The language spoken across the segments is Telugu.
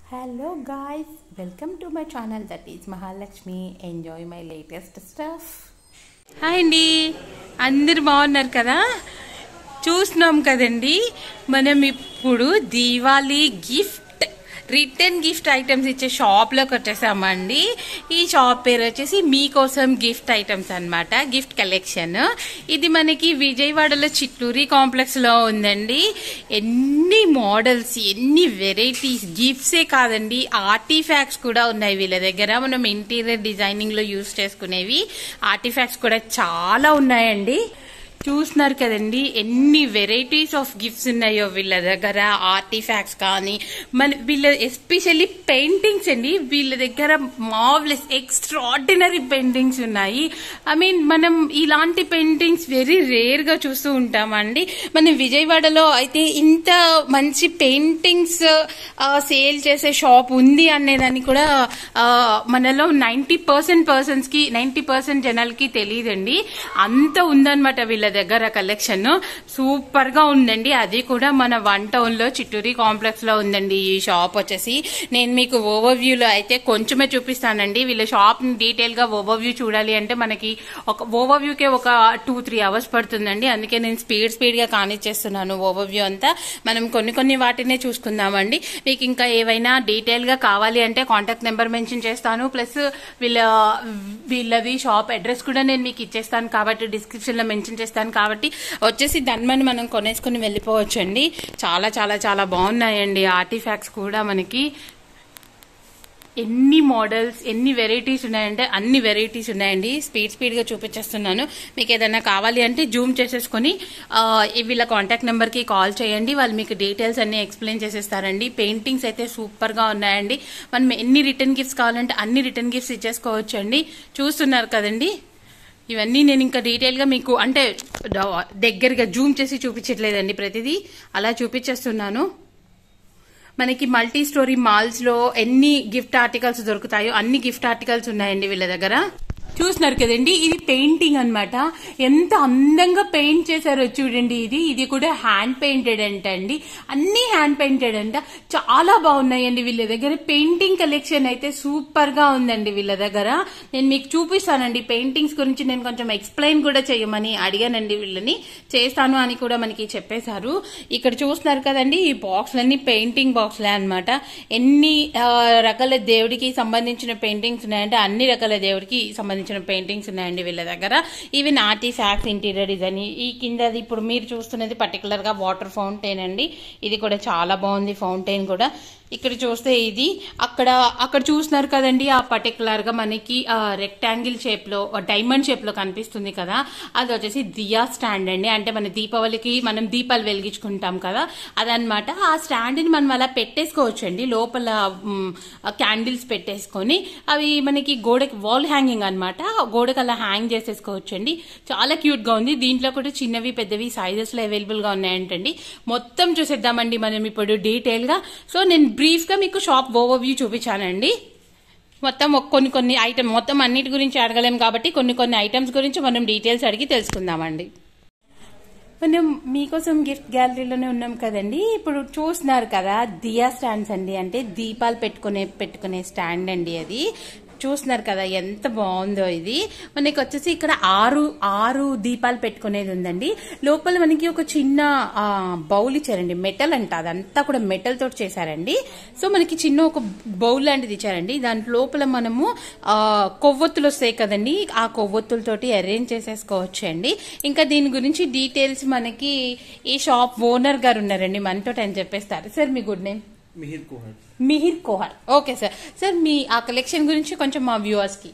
Hello guys, welcome to my channel that is Mahalakshmi. Enjoy my latest stuff. Hi అండి అందరు బాగున్నారు కదా చూస్తున్నాం కదండి మనం ఇప్పుడు Diwali gift return gift items ఇచ్చే షాప్లోకి వచ్చేసామండి ఈ షాప్ పేరు వచ్చేసి మీకోసం గిఫ్ట్ ఐటమ్స్ అన్నమాట గిఫ్ట్ కలెక్షన్ ఇది మనకి విజయవాడలో చిట్టూరి కాంప్లెక్స్ లో ఉందండి ఎన్ని మోడల్స్ ఎన్ని వెరైటీస్ గిఫ్ట్సే కాదండి ఆర్టిఫాక్ట్స్ కూడా ఉన్నాయి వీళ్ళ దగ్గర మనం ఇంటీరియర్ డిజైనింగ్ లో యూస్ చేసుకునేవి ఆర్టిఫాక్ట్స్ కూడా చాలా ఉన్నాయండి చూస్తున్నారు కదండి ఎన్ని వెరైటీస్ ఆఫ్ గిఫ్ట్స్ ఉన్నాయో వీళ్ళ దగ్గర ఆర్టిఫాక్ట్స్ కానీ మన వీళ్ళ ఎస్పెషల్లీ పెయింటింగ్స్ అండి వీళ్ళ దగ్గర మావ్లెస్ ఎక్స్ట్రాడినరీ పెయింటింగ్స్ ఉన్నాయి ఐ మీన్ మనం ఇలాంటి పెయింటింగ్స్ వెరీ రేర్ గా చూస్తూ ఉంటామండి మనం విజయవాడలో అయితే ఇంత మంచి పెయింటింగ్స్ సేల్ చేసే షాప్ ఉంది అనేదాన్ని కూడా ఆ, మనలో నైన్టీ పర్సెంట్ పర్సన్స్ కి నైన్టీ పర్సెంట్ జనాలకి తెలియదండి అంత ఉందన్నమాట వీళ్ళ దగ్గర కలెక్షన్ సూపర్ గా ఉందండి అది కూడా మన వన్ టౌన్ లో చిట్టూరి కాంప్లెక్స్ లో ఉందండి ఈ షాప్ వచ్చేసి నేను మీకు ఓవర్ లో అయితే కొంచెమే చూపిస్తానండి వీళ్ళ షాప్ ని డీటెయిల్ గా ఓవర్ వ్యూ చూడాలి అంటే మనకి ఒక ఓవర్ కే ఒక టూ త్రీ అవర్స్ పడుతుందండి అందుకే నేను స్పీడ్ స్పీడ్ గా కానిచ్చేస్తున్నాను ఓవర్ వ్యూ అంతా మనం కొన్ని కొన్ని వాటినే చూసుకుందామండి మీకు ఇంకా ఏవైనా డీటెయిల్ గా కావాలి అంటే కాంటాక్ట్ నెంబర్ మెన్షన్ చేస్తాను ప్లస్ వీళ్ళ వీళ్ళది షాప్ అడ్రస్ కూడా నేను మీకు ఇచ్చేస్తాను కాబట్టి డిస్క్రిప్షన్ లో మెన్షన్ చేస్తాను కాబట్టి వచ్చేసి దాన్ని మనం కొనేసుకుని వెళ్ళిపోవచ్చండి చాలా చాలా చాలా బాగున్నాయండి ఆర్టిఫాక్ట్స్ కూడా మనకి ఎన్ని మోడల్స్ ఎన్ని వెరైటీస్ ఉన్నాయంటే అన్ని వెరైటీస్ ఉన్నాయండి స్పీడ్ స్పీడ్ గా చూపించేస్తున్నాను మీకు ఏదైనా కావాలి అంటే జూమ్ చేసేసుకొని ఆ, ఈ వీళ్ళ కాంటాక్ట్ నెంబర్ కి కాల్ చేయండి వాళ్ళు మీకు డీటెయిల్స్ అన్ని ఎక్స్ప్లెయిన్ చేసేస్తారండి పెయింటింగ్స్ అయితే సూపర్ గా ఉన్నాయండి మనం ఎన్ని రిటర్న్ గిఫ్ట్స్ కావాలంటే అన్ని రిటర్న్ గిఫ్ట్స్ ఇచ్చేసుకోవచ్చు అండి చూస్తున్నారు కదండి ఇవన్నీ నేను ఇంకా డీటెయిల్ గా మీకు అంటే ద- దగ్గరగా జూమ్ చేసి చూపించట్లేదండి ప్రతిదీ అలా చూపించేస్తున్నాను మనకి మల్టీ స్టోరీ మాల్స్ లో ఎన్ని గిఫ్ట్ ఆర్టికల్స్ దొరుకుతాయో అన్ని గిఫ్ట్ ఆర్టికల్స్ ఉన్నాయండి వీళ్ళ దగ్గర చూస్తున్నారు కదండి ఇది పెయింటింగ్ అన్నమాట ఎంత అందంగా పెయింట్ చేశారో చూడండి ఇది ఇది కూడా హ్యాండ్ పెయింటెడ్ అంట అండి అన్ని హ్యాండ్ పెయింటెడ్ అంట చాలా బాగున్నాయండి వీళ్ళ దగ్గర పెయింటింగ్ కలెక్షన్ అయితే సూపర్ గా ఉందండి వీళ్ళ దగ్గర నేను మీకు చూపిస్తానండి పెయింటింగ్స్ గురించి నేను కొంచెం ఎక్స్ప్లెయిన్ కూడా చేయమని అడిగానండి వీళ్ళని చేస్తాను అని కూడా మనకి చెప్పేశారు ఇక్కడ చూస్తున్నారు కదండి ఈ బాక్స్లన్నీ పెయింటింగ్ బాక్స్లే అన్నమాట ఎన్ని ఆ, రకాల దేవుడికి సంబంధించిన పెయింటింగ్స్ ఉన్నాయంటే అన్ని రకాల దేవుడికి సంబంధించిన పెయింటింగ్స్ ఉన్నాయండి వీళ్ళ దగ్గర ఈవెన్ ఆర్టిఫాక్ట్స్ ఇంటీరియర్ డిజైన్ ఈ కింద ఇప్పుడు మీరు చూస్తున్నది పర్టికులర్ గా వాటర్ ఫౌంటైన్ అండి ఇది కూడా చాలా బాగుంది ఫౌంటైన్ కూడా ఇక్కడ చూస్తే ఇది అక్కడ అక్కడ చూస్తున్నారు కదండి ఆ పర్టికులర్ గా మనకి రెక్టాంగిల్ షేప్ లో డైమండ్ షేప్ లో కనిపిస్తుంది కదా అది వచ్చేసి దియా స్టాండ్ అండి అంటే మన దీపావళికి మనం దీపాలు వెలిగించుకుంటాం కదా అదనమాట ఆ స్టాండ్ ని మనం అలా పెట్టేసుకోవచ్చు అండి లోపల క్యాండిల్స్ పెట్టేసుకొని అవి మనకి గోడకి వాల్ హ్యాంగింగ్ అనమాట గోడకి అలా హ్యాంగ్ చేసేసుకోవచ్చు అండి చాలా క్యూట్ గా ఉంది దీంట్లో కూడా చిన్నవి పెద్దవి సైజెస్ లో అవైలబుల్ గా ఉన్నాయంటండి మొత్తం చూసేద్దామండి మనం ఇప్పుడు డీటెయిల్ గా సో నేను బ్రీఫ్ గా మీకు షాప్ ఓవర్ వ్యూ చూపించానండి మొత్తం ఒక- కొన్ని కొన్ని ఐటమ్ మొత్తం అన్నిటి గురించి అడగలేం కాబట్టి కొన్ని కొన్ని ఐటమ్స్ గురించి మనం డీటెయిల్స్ అడిగి తెలుసుకుందామండి మనం మీకోసం గిఫ్ట్ గ్యాలరీలోనే ఉన్నాం కదండి ఇప్పుడు చూస్తున్నారు కదా దియా స్టాండ్స్ అండి అంటే దీపాలు పెట్టుకునే పెట్టుకునే స్టాండ్ అండి అది చూస్తున్నారు కదా ఎంత బాగుందో ఇది మనకి వచ్చేసి ఇక్కడ ఆరు ఆరు దీపాలు పెట్టుకునేది ఉందండి లోపల మనకి ఒక చిన్న ఆ, బౌల్ ఇచ్చారండి మెటల్ అంట అదంతా కూడా మెటల్ తోటి చేశారండి సో మనకి చిన్న ఒక బౌల్ లాంటిది ఇచ్చారండి దాని లోపల మనము ఆ, కొవ్వొత్తులు వస్తాయి కదండి ఆ కొవ్వొత్తులతోటి అరేంజ్ చేసేసుకోవచ్చు అండి ఇంకా దీని గురించి డీటెయిల్స్ మనకి ఈ షాప్ ఓనర్ గారు ఉన్నారండి మనతో అని చెప్పేస్తారు సార్ మీ good name Mihir Kohar Mihir Kohar okay sir sir మీ ఆ కలెక్షన్ గురించి కొంచెం మా వ్యూవర్స్ కి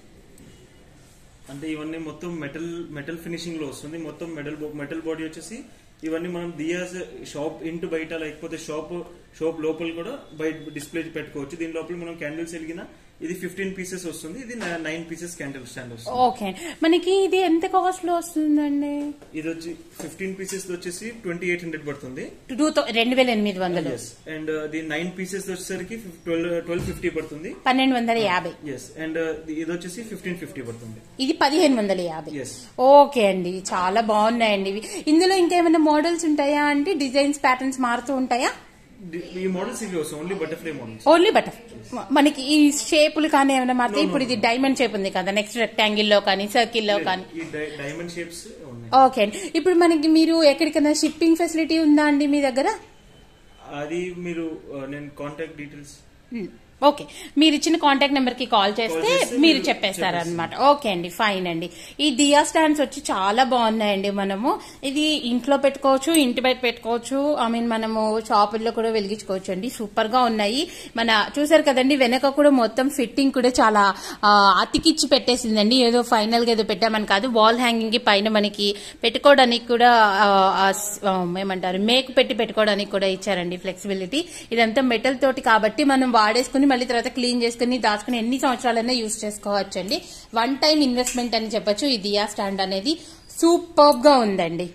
అంటే ఇవన్నీ మొత్తం మెటల్ మెటల్ ఫినిషింగ్ లో వస్తుంది మొత్తం మెటల్ మెటల్ బాడీ వచ్చేసి ఇవన్నీ మనం దియాస్ షాప్ ఇంటి బయట లేకపోతే షాప్ షాప్ లోపల కూడా బయట డిస్ప్లే పెట్టుకోవచ్చు దీని లోపల మనం క్యాండిల్స్ వెలిగిన ఇది ఫిఫ్టీన్ పీసెస్ వస్తుంది ఇది నైన్ పీసెస్ క్యాండిల్ స్టాండ్ వస్తుంది ఓకే మనకి ఇది ఎంత కాస్ట్ లో వస్తుందండి ఇది వచ్చి ఫిఫ్టీన్ పీసెస్ వచ్చేసి ట్వంటీ ఎయిట్ హండ్రెడ్ పడుతుంది టూ రెండు వేల ఎనిమిది వందలు అండ్ దీని నైన్ పీసెస్ వచ్చేసరికి ట్వెల్వ్ ట్వెల్వ్ ఫిఫ్టీ పడుతుంది పన్నెండు వందల యాభై ఎస్ అండ్ ఇది వచ్చేసి ఫిఫ్టీన్ ఫిఫ్టీ పడుతుంది ఇది పదిహేను వందల యాభై ఎస్ ఓకే అండి చాలా బాగున్నాయండి ఇవి ఇందులో ఇంకేమైనా మోడల్స్ ఉంటాయా అంటే డిజైన్స్ ప్యాటర్న్స్ మారుతూ ఉంటాయా ఈ మోడల్స్ ఇవి వస్తాయి only butterfly models only butter మనకి ఈ షేపులు కానీ ఏమైనా మారితే ఇప్పుడు ఇది డైమండ్ షేప్ ఉంది కదా నెక్స్ట్ రెక్టాంగిల్ లో కానీ సర్కిల్ లో కానీ ఈ డైమండ్ షేప్స్ ఉన్నాయి ఓకే అండి ఇప్పుడు మనకి మీరు ఎక్కడికైనా షిప్పింగ్ ఫెసిలిటీ ఉందా అండి మీ దగ్గర అది మీరు ఆ, నేను కాంటాక్ట్ డీటెయిల్స్ మ్, ఓకే మీరు ఇచ్చిన కాంటాక్ట్ నెంబర్ కి కాల్ చేస్తే చేస్తే మీరు మీరు చెప్పేస్తారు అనమాట ఓకే అండి ఫైన్ అండి ఈ దియా స్టాండ్స్ వచ్చి చాలా బాగున్నాయండి మనము ఇది ఇంట్లో పెట్టుకోవచ్చు ఇంటి బయట పెట్టుకోవచ్చు ఐ మీన్ మనము షాపుల్లో కూడా వెలిగించుకోవచ్చు అండి సూపర్ గా ఉన్నాయి మన చూసారు కదండి వెనక కూడా మొత్తం ఫిట్టింగ్ కూడా చాలా ఆ, అతికిచ్చి పెట్టేసిందండి ఏదో ఫైనల్ గా ఏదో పెట్టామని కాదు వాల్ హ్యాంగింగ్ కి పైన మనకి పెట్టుకోవడానికి కూడా ఆ, ఆ, స్- ఆ, ఏమంటారు మేకు పెట్టి పెట్టుకోవడానికి కూడా ఇచ్చారండి ఫ్లెక్సిబిలిటీ ఇదంతా మెటల్ తోటి కాబట్టి మనం వాడేసుకుని మళ్ళీ తర్వాత క్లీన్ చేసుకుని దాచుకుని ఎన్ని సంవత్సరాలైనా యూస్ చేసుకోవచ్చు అండి వన్ టైం ఇన్వెస్ట్మెంట్ అని చెప్పొచ్చు ఈ దియా స్టాండ్ అనేది సూపర్ గా ఉందండి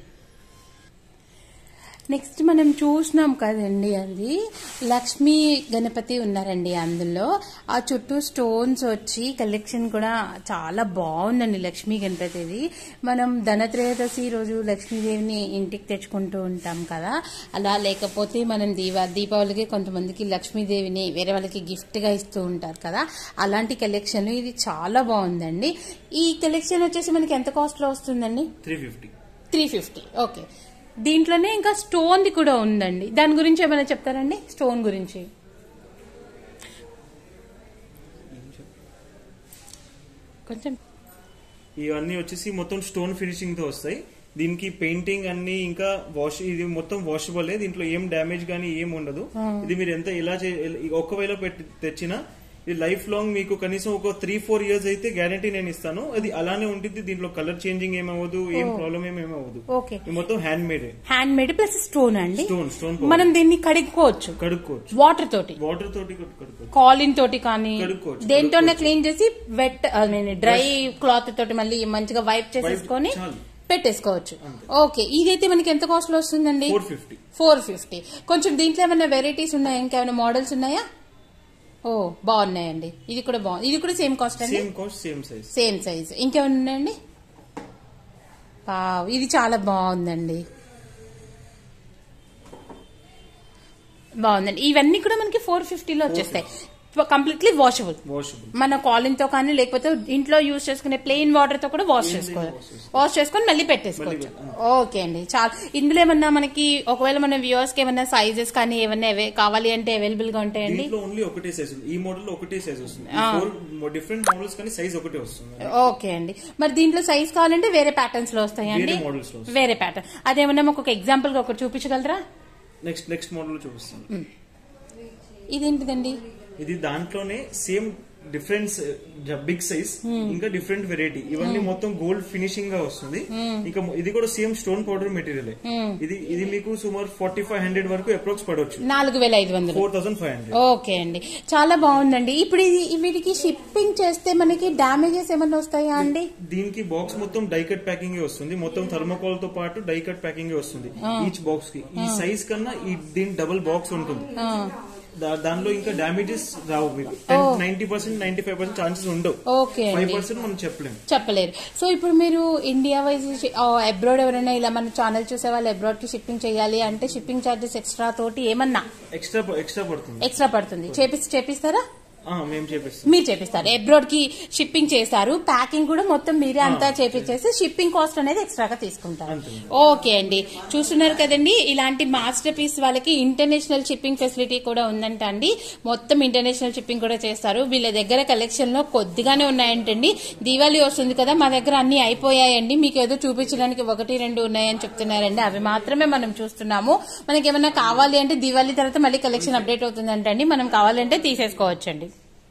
నెక్స్ట్ మనం చూసినాం కదండి అది లక్ష్మీ గణపతి ఉన్నారండి అందులో ఆ చుట్టూ స్టోన్స్ వచ్చి కలెక్షన్ కూడా చాలా బాగుందండి లక్ష్మీ గణపతిది మనం ధనత్రయోదశి రోజు లక్ష్మీదేవిని ఇంటికి తెచ్చుకుంటూ ఉంటాం కదా అలా లేకపోతే మనం దీవా దీపావళికి కొంతమందికి లక్ష్మీదేవిని వేరే వాళ్ళకి గిఫ్ట్ గా ఇస్తూ ఉంటారు కదా అలాంటి కలెక్షన్ ఇది చాలా బాగుందండి ఈ కలెక్షన్ వచ్చేసి మనకి ఎంత కాస్ట్ లో వస్తుందండి three fifty three fifty okay దీంట్లోనే ఇంకా స్టోన్ ది కూడా ఉందండి దాని గురించి ఏమైనా చెప్తారండి స్టోన్ గురించి కొంచెం ఇవన్నీ వచ్చేసి మొత్తం స్టోన్ ఫినిషింగ్ తో వస్తాయి దీనికి పెయింటింగ్ అన్ని ఇంకా వాష్ ఇది మొత్తం వాషబుల్ దీంట్లో ఏం డ్యామేజ్ గానీ ఏం ఉండదు ఇది మీరు ఎంత ఇలా చే- ఒకవేళ పెట్టి తెచ్చినా ఇది లైఫ్ లాంగ్ మీకు కనీసం ఒక త్రీ ఫోర్ ఇయర్స్ అయితే గ్యారంటీ నేను ఇస్తాను అది అలానే ఉంటుంది దీంట్లో కలర్ చేంజింగ్ ఏమవ్వదు ఏం ప్రాబ్లం ఏమవ్వదు ఓకే ఇది మొత్తం hand made hand made plus stone అండి స్టోన్ స్టోన్ మనం దీన్ని కడుక్కోవచ్చు కడుక్కోవచ్చు వాటర్ తోటి వాటర్ తోటి కడు- కడుక్కోవచ్చు కాలిన్ తోటి కానీ కడుక్కోవచ్చు, దేంతోనే క్లీన్ చేసి wet I mean dry cloth తోటి మళ్ళీ మంచిగా వైప్ చేసేసుకొని చాలు. పెట్టేసుకోవచ్చు ఓకే ఇదైతే మనకి ఎంత కాస్ట్ లో వస్తుందండి ఫోర్ ఫిఫ్టీ ఫోర్ ఫిఫ్టీ కొంచెం దీంట్లో ఏమైనా వెరైటీస్ ఉన్నాయా ఇంకేమైనా మోడల్స్ ఉన్నాయా ఓ బాగున్నాయండి ఇది కూడా బాగుంది ఇది కూడా సేమ్ కాస్ట్ అండి same cost same size same size ఇంకేమైనా ఉన్నాయండి వావ్, ఇది చాలా బాగుందండి బాగుందండి ఇవన్నీ కూడా మనకి ఫోర్ ఫిఫ్టీలో వచ్చేస్తాయి కంప్లీట్లీ వాషబుల్ వాషబుల్ మన కాలిన్ తో కానీ లేకపోతే ఇంట్లో యూజ్ చేసుకునే ప్లెయిన్ వాటర్ తో కూడా వాష్ చేసుకోవాలి వాష్ చేసుకొని మళ్ళీ పెట్టేసుకోవచ్చు ఓకే అండి చాలా ఇందులో ఏమన్నా మనకి ఒకవేళ మన వ్యూవర్స్ కి ఏమన్నా సైజెస్ కానీ ఏమన్నా అవే- కావాలి అంటే అవైలబుల్ గా ఉంటాయండి దీంట్లో ఓన్లీ ఒకటే సైజ్ ఉంది ఈ మోడల్ లో ఒకటే సైజ్ వస్తుంది ఫోర్ డిఫరెంట్ మోడల్స్ కానీ సైజ్ ఒకటే వస్తుంది ఓకే అండి మరి దీంట్లో సైజ్ కావాలంటే వేరే ప్యాటర్న్స్ లో వస్తాయండి వేరే models లో వేరే ప్యాటర్న్ అదేమన్నా మాకు ఒక ఎగ్జాంపుల్ గా ఒకటి చూపించగలరా నెక్స్ట్ నెక్స్ట్ మోడల్ చూపిస్తాను ఇదేంటిదండి ఇది దాంట్లోనే సేమ్ డిఫరెన్స్ బిగ్ సైజ్ ఇంకా డిఫరెంట్ వెరైటీ ఇవన్నీ మొత్తం గోల్డ్ ఫినిషింగ్ గా వస్తుంది ఇంకా ఇది కూడా సేమ్ స్టోన్ పౌడర్ మెటీరియల్ ఇది ఇది మీకు సుమారు ఫార్టీ ఫైవ్ హండ్రెడ్ వరకు అప్రోక్స్ పడవచ్చు నాలుగు వేల ఐదు వందలు four thousand five hundred okay అండి చాలా బాగుందండి ఇప్పుడు ఇది వీటికి షిప్పింగ్ చేస్తే మనకి డ్యామేజెస్ ఏమైనా వస్తాయా అండి దీనికి బాక్స్ మొత్తం డై కట్ ప్యాకింగ్ వస్తుంది మొత్తం థర్మోకాల్ తో పాటు డై కట్ ప్యాకింగ్ వస్తుంది ఈచ్ బాక్స్ కి ఈ సైజ్ కన్నా ఈ దీని డబుల్ బాక్స్ ఉంటుంది ఆ, దా- దానిలో ఇంకా డామేజెస్ రావు మీకు ninety percent ninety five percent chances ఉండవు ఓకే ఫైవ్ అండి పర్సెంట్ మనం చెప్పలేము చెప్పలేరు సో ఇప్పుడు మీరు ఇండియా వైజ్ అబ్రాడ్ ఎవరైనా ఇలా మన ఛానల్ చూసే వాళ్ళు అబ్రాడ్ కి షిప్పింగ్ చేయాలి అంటే షిప్పింగ్ ఛార్జెస్ ఎక్స్ట్రా తోటి ఏమన్నా ఎక్స్ట్రా ఎక్స్ట్రా పడుతుంది ఎక్స్ట్రా పడుతుంది చేపిస్తే చేపిస్తారా ఆ, మేము చేపిస్తాం మీరు చేపిస్తారు అబ్రాడ్ కి షిప్పింగ్ చేస్తారు ప్యాకింగ్ కూడా మొత్తం మీరే అంతా చేపించేసి షిప్పింగ్ కాస్ట్ అనేది ఎక్స్ట్రాగా తీసుకుంటారు అంతే. ఓకే అండి చూస్తున్నారు కదండి ఇలాంటి మాస్టర్ పీస్ వాళ్ళకి ఇంటర్నేషనల్ షిప్పింగ్ ఫెసిలిటీ కూడా ఉందంట అండి మొత్తం ఇంటర్నేషనల్ షిప్పింగ్ కూడా చేస్తారు వీళ్ళ దగ్గర కలెక్షన్ లో కొద్దిగానే ఉన్నాయంటండి దీవాళి వస్తుంది కదా మా దగ్గర అన్ని అయిపోయాయండి మీకు ఏదో చూపించడానికి ఒకటి రెండు ఉన్నాయని చెప్తున్నారండి అవి మాత్రమే మనం చూస్తున్నాము మనకి ఏమైనా కావాలి అంటే దీవాళి తర్వాత మళ్ళీ కలెక్షన్ అప్డేట్ అవుతుందంటండి మనం కావాలంటే తీసేసుకోవచ్చండి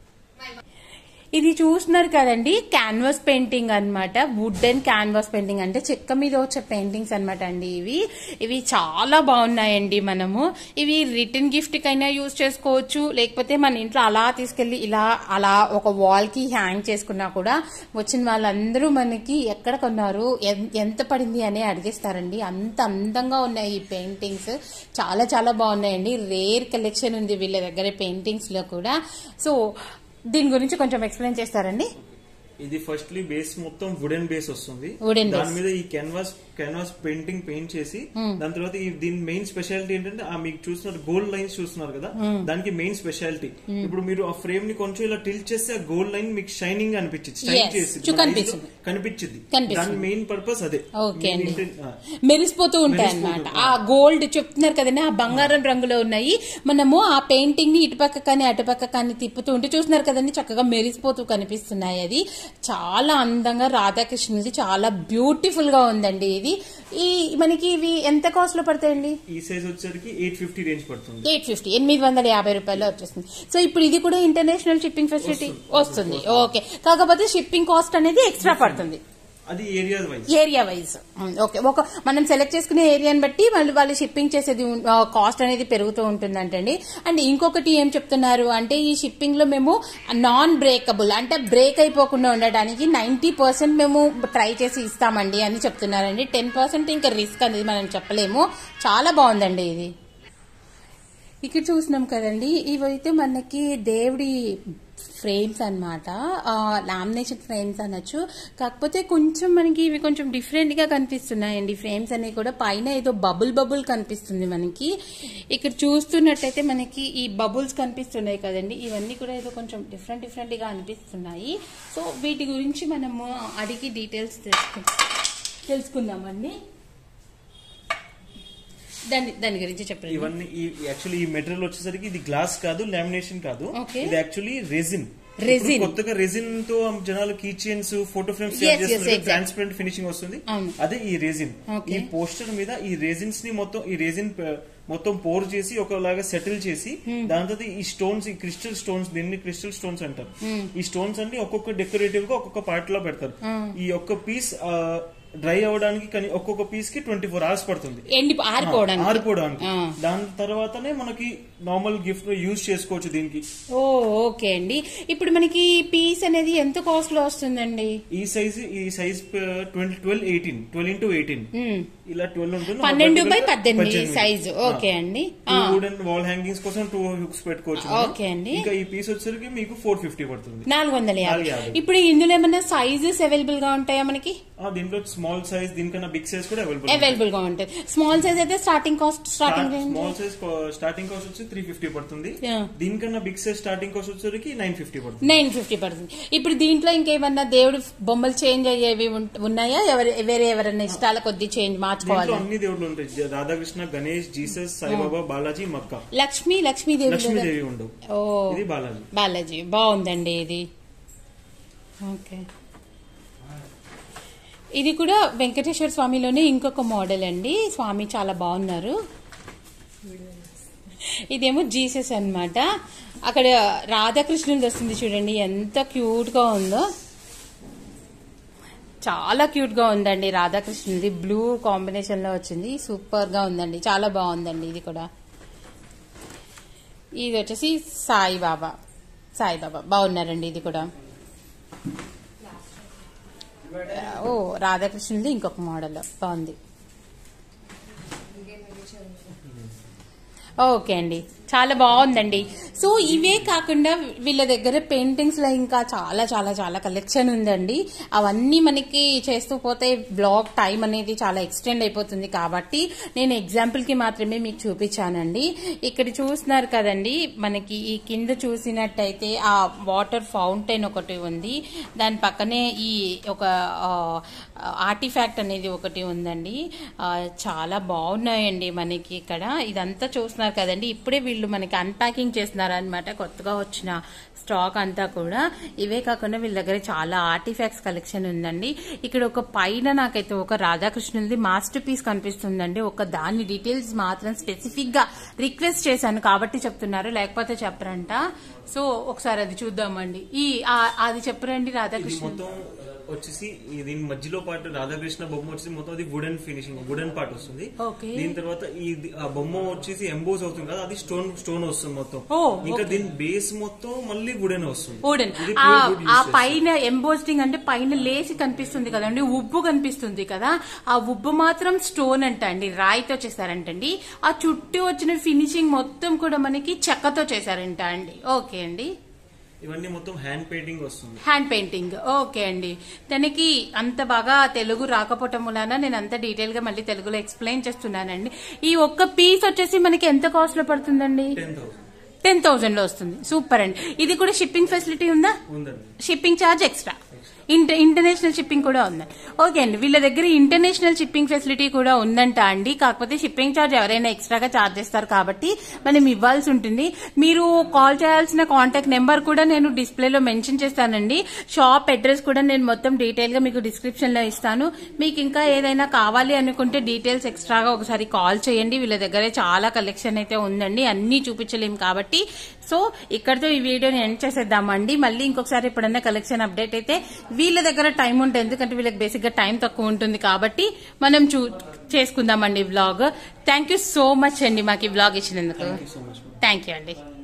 ఇది చూస్తున్నారు కదండి క్యాన్వాస్ పెయింటింగ్ అన్నమాట వుడ్ అండ్ క్యాన్వాస్ పెయింటింగ్ అంటే చెక్క మీద వచ్చే పెయింటింగ్స్ అన్నమాట అండి ఇవి ఇవి చాలా బాగున్నాయండి మనము ఇవి రిటర్న్ గిఫ్ట్ కైనా యూజ్ చేసుకోవచ్చు లేకపోతే మన ఇంట్లో అలా తీసుకెళ్లి ఇలా అలా ఒక వాల్ కి హ్యాంగ్ చేసుకున్నా కూడా వచ్చిన వాళ్ళందరూ మనకి ఎక్కడ కొన్నారు ఎన్- ఎంత పడింది అని అడిగేస్తారండి అంత అందంగా ఉన్నాయి ఈ పెయింటింగ్స్ చాలా చాలా బాగున్నాయండి రేర్ కలెక్షన్ ఉంది వీళ్ళ దగ్గర పెయింటింగ్స్ లో కూడా సో దీని గురించి కొంచెం ఎక్స్ప్లెయిన్ చేస్తారండి ఇది ఫస్ట్లీ బేస్ మొత్తం వుడెన్ బేస్ వస్తుంది Wooden దాని base. మీద ఈ కెన్వాస్ కెన్వాస్ పెయింటింగ్ పెయింట్ చేసి దాని తర్వాత ఈ దీని మెయిన్ స్పెషాలిటీ ఏంటంటే ఆ మీకు చూస్తున్నారు గోల్డ్ లైన్స్ చూస్తున్నారు కదా దానికి మెయిన్ స్పెషాలిటీ ఇప్పుడు మీరు ఆ ఫ్రేమ్ ని కొంచెం ఇలా టిల్ట్ చేస్తే ఆ గోల్డ్ లైన్ మీకు షైనింగ్ అనిపించింది షైన్ Yes. చేసి చూ- కనిపిస్తుంది. కనిపించింది కనిపిస్తుంది. దాని మెయిన్ పర్పస్ అదే ఓకే Main అండి intent- ఆ. మెరిసిపోతూ ఉంటాయి అన్నమాట ఆ గోల్డ్ చెప్తున్నారు కదండి ఆ బంగారం రంగులో ఉన్నాయి మనము ఆ పెయింటింగ్ ని ఇటుపక్క కానీ అటుపక్క కానీ తిప్పుతూ ఉంటే చూస్తున్నారు కదండి చక్కగా మెరిసిపోతూ కనిపిస్తున్నాయి అది చాలా అందంగా రాధాకృష్ణుది చాలా బ్యూటిఫుల్ గా ఉందండి ఇది ఈ మనకి ఇవి ఎంత కాస్ట్ లో పడతాయండి ఈ సైజ్ వచ్చేసరికి ఎయిట్ ఫిఫ్టీ రేంజ్ పడుతుంది ఎయిట్ ఫిఫ్టీ ఎనిమిది వందల యాభై రూపాయలు వచ్చేస్తుంది సో ఇప్పుడు ఇది కూడా ఇంటర్నేషనల్ షిప్పింగ్ ఫెసిలిటీ వస్తుంది ఓకే కాకపోతే షిప్పింగ్ కాస్ట్ అనేది ఎక్స్ట్రా పడుతుంది అది area wise area wise okay ఒక మనం సెలెక్ట్ చేసుకునే ఏరియాని బట్టి వాళ్ళు వాళ్ళు షిప్పింగ్ చేసేది కాస్ట్ అనేది పెరుగుతూ ఉంటుందంటండి అండ్ ఇంకొకటి ఏం చెప్తున్నారు అంటే ఈ షిప్పింగ్ లో మేము నాన్ బ్రేకబుల్ అంటే బ్రేక్ అయిపోకుండా ఉండడానికి నైన్టీ పర్సెంట్ మేము ట్రై చేసి ఇస్తామండి అని చెప్తున్నారండి టెన్ పర్సెంట్ ఇంకా రిస్క్ అనేది మనం చెప్పలేము చాలా బాగుందండి ఇది ఇక్కడ చూసినాం కదండి ఇవైతే మనకి దేవుడి ఫ్రేమ్స్ అనమాట లామినేషన్ ఫ్రేమ్స్ అనొచ్చు కాకపోతే కొంచెం మనకి ఇవి కొంచెం డిఫరెంట్ గా కనిపిస్తున్నాయండి ఫ్రేమ్స్ అనేవి కూడా పైన ఏదో బబుల్ బబుల్ కనిపిస్తుంది మనకి ఇక్కడ చూస్తున్నట్టయితే మనకి ఈ బబుల్స్ కనిపిస్తున్నాయి కదండి ఇవన్నీ కూడా ఏదో కొంచెం డిఫరెంట్ డిఫరెంట్ గా అనిపిస్తున్నాయి సో వీటి గురించి మనము అడిగి డీటెయిల్స్ తెలుసుకు తెలుసుకుందామండి దాని దాని గురించి చెప్పండి ఇవన్నీ యాక్చువల్లీ ఈ మెటీరియల్ వచ్చేసరికి ఇది గ్లాస్ కాదు లామినేషన్ కాదు Okay. ఇది యాక్చువల్లీ రెజిన్ Resin. కొత్తగా రెజిన్ తో జనాలు key chains photo frames Yes, yes, exactly. Transparent finishing వస్తుంది అవును. అదే ఈ రెజిన్ Okay. ఈ పోస్టర్ మీద ఈ రెజిన్స్ ని మొత్తం ఈ రెజిన్ మొత్తం పోర్ చేసి ఒకలాగా సెటిల్ చేసి దాని తర్వాత ఈ స్టోన్స్ ఈ క్రిస్టల్ స్టోన్స్ దీన్ని క్రిస్టల్ స్టోన్స్ అంటారు ఈ స్టోన్స్ అన్ని ఒక్కొక్క డెకరేటివ్ గా ఒక్కొక్క పార్ట్ లో పెడతారు ఈ ఒక్క పీస్ డ్రై అవడానికి కానీ ఒక్కొక్క పీస్ కి ట్వంటీ ఫోర్ అవర్స్ పడుతుంది ఎండి ఆరిపోవడానికి ఆరిపోవడానికి ఆ. దాని తర్వాతనే మనకి నార్మల్ గిఫ్ట్ యూజ్ చేసుకోవచ్చు దీనికి ఓ ఓకే అండి ఇప్పుడు మనకి పీస్ అనేది ఎంత కాస్ట్ లో వస్తుందండి ఈ సైజ్ ఈ size twenty twelve eighteen twelve into eighteen మ్మ్. ఇలా ట్వెల్వ్ ఉంటుంది పన్నెండు బై పద్దెనిమిది సైజు ఓకే అండి ఆ, వుడెన్ వాల్ హ్యాంగింగ్స్ కోసం టూ హుక్స్ పెట్టుకోవచ్చు మనం. ఓకే అండి. ఇంకా ఈ పీస్ వచ్చేసరికి మీకు ఫోర్ ఫిఫ్టీ పడుతుంది నాలుగు వందల యాభై నాలుగు యాభై. ఇప్పుడు ఇందులో ఏమన్నా సైజెస్ అవైలబుల్ గా ఉంటాయా మనకి ఆ, దీంట్లో స్మాల్ సైజ్ దీనికన్నా బిగ్ సైజ్ కూడా అవైలబుల్ అవైలబుల్ గా ఉంటాయి స్మాల్ సైజ్ అయితే starting cost starting range small size starting cost వచ్చి త్రీ ఫిఫ్టీ పడుతుంది Yeah. దీనికన్నా బిగ్ సైజ్ స్టార్టింగ్ కాస్ట్ వచ్చేసరికి నైన్ ఫిఫ్టీ పడుతుంది నైన్ ఫిఫ్టీ పడుతుంది ఇప్పుడు దీంట్లో ఇంకేమన్నా దేవుడి బొమ్మలు చేంజ్ అయ్యేవి ఉన్- ఉన్నాయా ఎవరి వేరే ఎవరైనా ఇష్టాల కొద్ది చేంజ్ దీంట్లో మార్చుకోవాలి అన్ని దేవుళ్ళు ఉంటాయి జ- రాధాకృష్ణ గణేష్ జీసస్ సాయిబాబా బాలాజీ మక్క లక్ష్మి లక్ష్మీదేవి లేదా? లక్ష్మీదేవి ఉండవు ఓ ఇది బాలాజీ బాలాజీ బాగుందండి ఇది ఓకే ఇది కూడా వెంకటేశ్వర స్వామిలోనే ఇంకొక మోడల్ అండి స్వామి చాలా బాగున్నారు ఇదేమో జీసస్ అన్నమాట అక్కడ రాధాకృష్ణుడు వస్తుంది చూడండి ఎంత క్యూట్ గా ఉందో చాలా క్యూట్ గా ఉందండి రాధాకృష్ణుది బ్లూ కాంబినేషన్ లో వచ్చింది సూపర్ గా ఉందండి చాలా బాగుందండి ఇది కూడా ఇది వచ్చేసి సాయిబాబా సాయిబాబా బాగున్నారండి ఇది కూడా ఓ రాధాకృష్ణుది ఇంకొక మోడల్ బాగుంది ఓకే అండి చాలా బాగుందండి సో ఇవే కాకుండా వీళ్ళ దగ్గర పెయింటింగ్స్ లో ఇంకా చాలా చాలా చాలా కలెక్షన్ ఉందండి అవన్నీ మనకి చేస్తూ పోతే బ్లాగ్ టైం అనేది చాలా ఎక్స్టెండ్ అయిపోతుంది కాబట్టి నేను ఎగ్జాంపుల్ కి మాత్రమే మీకు చూపించానండి ఇక్కడ చూస్తున్నారు కదండి మనకి ఈ కింద చూసినట్టయితే ఆ వాటర్ ఫౌంటైన్ ఒకటి ఉంది దాని పక్కనే ఈ ఒక ఆర్టిఫాక్ట్ అనేది ఒకటి ఉందండి ఆ, చాలా బాగున్నాయండి మనకి ఇక్కడ ఇదంతా చూస్తున్నారు కదండి ఇప్పుడే వీళ్ళు మనకి అన్పాకింగ్ చేస్తున్నారు అనమాట కొత్తగా వచ్చిన స్టాక్ అంతా కూడా ఇవే కాకుండా వీళ్ళ దగ్గర చాలా ఆర్టిఫాక్ట్స్ కలెక్షన్ ఉందండి ఇక్కడ ఒక పైన నాకైతే ఒక రాధాకృష్ణులది మాస్టర్ పీస్ కనిపిస్తుందండి ఒక దాని డీటెయిల్స్ మాత్రం స్పెసిఫిక్ గా రిక్వెస్ట్ చేశాను కాబట్టి చెప్తున్నారు లేకపోతే చెప్పరంట సో ఒకసారి అది చూద్దామండి ఈ ఆ- అది చెప్పరండి ఇది రాధాకృష్ణ మొత్తం వచ్చేసి ఈ దీని మధ్యలో పార్ట్ రాధాకృష్ణ బొమ్మ వచ్చేసి మొత్తం అది వుడెన్ ఫినిషింగ్ వుడెన్ పార్ట్ వస్తుంది Okay. దీని తర్వాత ఈ ఆ బొమ్మ వచ్చేసి ఎంబోస్ అవుతుంది కదా అది స్టోన్ స్టోన్ వస్తుంది మొత్తం Oh, ఇంకా okay. దీని బేస్ మొత్తం మళ్ళీ వుడెన్ వస్తుంది వుడెన్ ఇది ఆ pure wood use ఆ చేస్తారు. పైన ఎంబోస్టింగ్ అంటే పైన లేసి కనిపిస్తుంది కదండి ఉబ్బు కనిపిస్తుంది కదా ఆ ఉబ్బు మాత్రం స్టోన్ అంట అండి రాయితో చేశారంటండి ఆ చుట్టూ వచ్చిన ఫినిషింగ్ మొత్తం కూడా మనకి చెక్కతో చేశారంట అండి ఓకే అండి ఇవన్నీ మొత్తం హ్యాండ్ పెయింటింగ్ వస్తుంది హ్యాండ్ పెయింటింగ్ ఓకే అండి తనకి అంత బాగా తెలుగు రాకపోవటం వలన నేను అంత డీటెయిల్ గా మళ్ళీ తెలుగులో ఎక్స్ప్లెయిన్ చేస్తున్నానండి ఈ ఒక్క పీస్ వచ్చేసి మనకి ఎంత కాస్ట్ లో పడుతుందండి టెన్ థౌసండ్ టెన్ థౌసండ్ లో వస్తుంది సూపర్ అండి ఇది కూడా షిప్పింగ్ ఫెసిలిటీ ఉందా ఉందండి shipping charge extra inter international shipping కూడా ఉందండి ఓకే అండి వీళ్ళ దగ్గర ఇంటర్నేషనల్ షిప్పింగ్ ఫెసిలిటీ కూడా ఉందంట అండి కాకపోతే షిప్పింగ్ ఛార్జ్ ఎవరైనా ఎక్స్ట్రాగా ఛార్జ్ చేస్తారు కాబట్టి మనం ఇవ్వాల్సి ఉంటుంది మీరు కాల్ చేయాల్సిన కాంటాక్ట్ నెంబర్ కూడా నేను డిస్ప్లేలో మెన్షన్ చేస్తానండి షాప్ అడ్రస్ కూడా నేను మొత్తం డీటెయిల్ గా మీకు డిస్క్రిప్షన్ లో ఇస్తాను మీకు ఇంకా ఏదైనా కావాలి అనుకుంటే డీటెయిల్స్ ఎక్స్ట్రాగా ఒకసారి కాల్ చేయండి వీళ్ళ దగ్గర చాలా కలెక్షన్ అయితే ఉందండి అన్ని చూపించలేం కాబట్టి సో ఇక్కడతో ఈ వీడియోని ఎండ్ చేసేద్దామండి మళ్ళీ ఇంకొకసారి ఎప్పుడన్నా కలెక్షన్ అప్డేట్ అయితే వీళ్ళ దగ్గర టైం ఉంటుంది ఎందుకంటే వీళ్ళకి బేసిక్ గా టైం తక్కువ ఉంటుంది కాబట్టి మనం చూ చేసుకుందామండి vlog thank you so much అండి మాకు ఈ వ్లాగ్ ఇచ్చినందుకు thank you so much thank you అండి